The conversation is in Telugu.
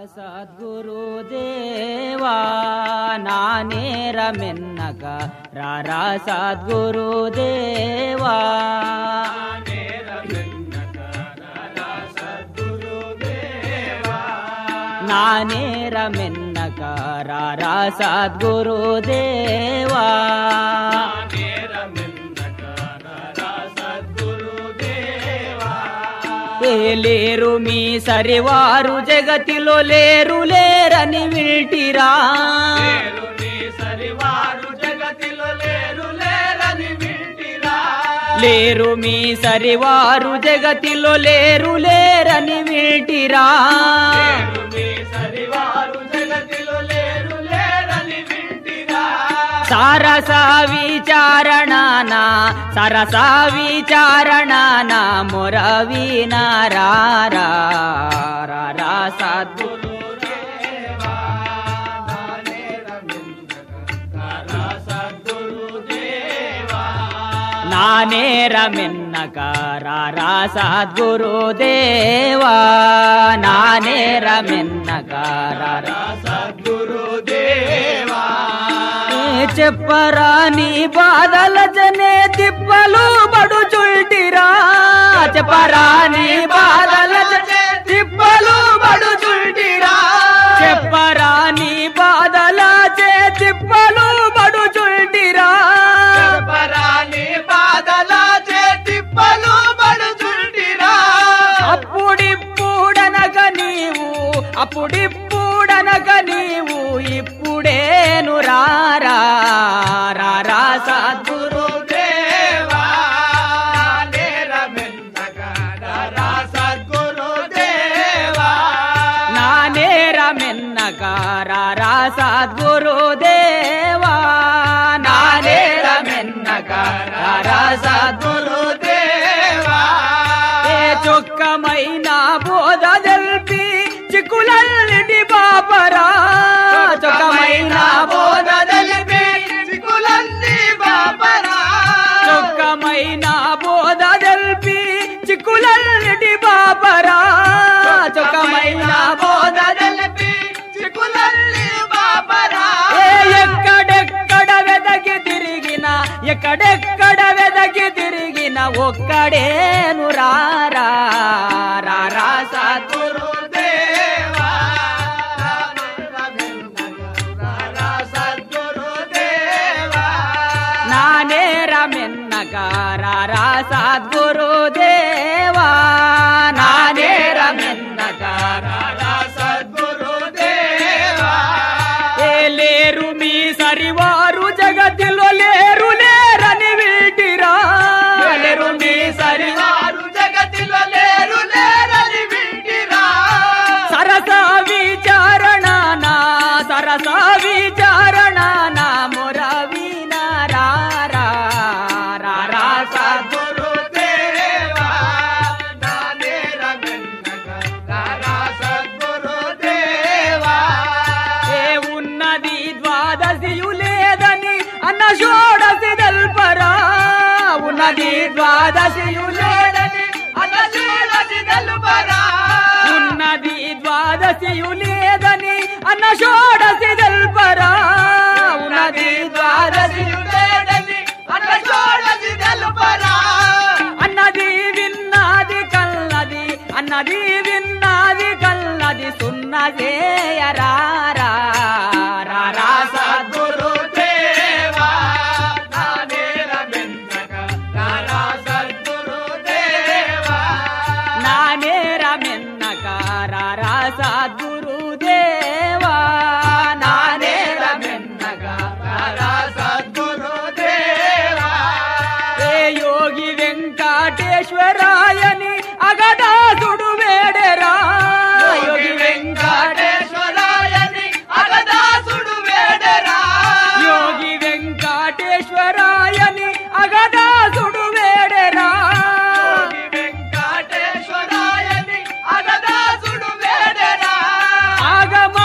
సద్గురుదేవా నా నేరమెన్నక రారా సద్గురుదేవా నా నేరమెన్నక రారా సద్గురుదేవా ఏ లేరు మీ సరివారు జగతిలో లేరు లేరని వింటిరా లేరు మీ సరివారు జగతిలో లేరు లేరని వింటిరా సరస విచారణనా సరస విచారణనా మొరవి నారా సద్గురు నా నేరమెన్నక రారా సద్గురుదేవా నా నేరమెన్నక రారా ఏ చెప్పరా నీ బాధల జనే తిప్పలు బడు చుల్టిరా చెప్పరా నీ బాధల జనే తిప్పలు బడు చుల్టిరా చెప్పరా నీ బాధల చే తిప్పలు బడు చుల్టిరా అప్పుడిప్పుడనక నీవు అప్పుడిప్పుడనక నీవు ఇప్పుడేను రారా రారా సద్గురు నా నేరమెన్నక రారా సద్గురు దేవా నా నేరమెన్నక రారా సద్గురు ఏ చొక్కమైన బోధ తెల్పి చిక్కులన్నిటి బాపరా చొక్కమైన బోధ తెల్పి చొక్కమైన బోధ తెల్పి చిక్కులన్నిటి బాపరా చొక్కమైన బోధ తెల్పి ఏ ఎక్కడెక్కడ వెదకి తిరిగిన ఎక్కడెక్కడ వెదకి తిరిగిన ఒక్కడేను రారా రారా సద్గురు నా నేరమెన్నక రారా సద్గురు దేవా నా నేరమెన్నక ఏ లేరు మీ సరివారు జగతిలో లేరు లేరని వింటిరా లేరు మీ సరివారు జగతిలో లేరు లేరని వింటిరా సరస విచారణ నా సరస విచారణ నా మురవి నారా రారా సద్గురు గురుదేవా నా నేరమెన్నక రారా సద్గురుదేవా ఏ ఉన్నది ద్వాదశియు లేదని అన్న షోడసి తెల్పరా ఉన్నది ద్వాదశియు లేదని అన్న చూడసి తెలుపరా ఉన్నది ద్వాదశియు లేదని అన్న షోడసి తెల్పరా ఉన్నది ద్వాదశి లేడని అన్న చూడసి తెలుపరా అన్నది విన్నది కల్లది అన్నది విన్నది కల్లది సున్నదేయరా రారా సద్గురు గురుదేవా నా నేరమెన్నక రారా సద్గురుదేవా నా నేరమెన్నక రారా సద్గురు దేవా నా నేరమెన్నక రారా సద్గురుదేవా ఏ యోగి వెంకటేశ్వరాయని అగదాసుడు వేడెరా యోగి వెంకటేశ్వర వెంకటేశ్వరాయని అగదాసుడు వేడరా యోగి వెంకటేశ్వరాయని అగదాసుడు వేడెరా యోగి వెంకటేశ్వరాయని అగదాసుడు వేడరా ఆగమ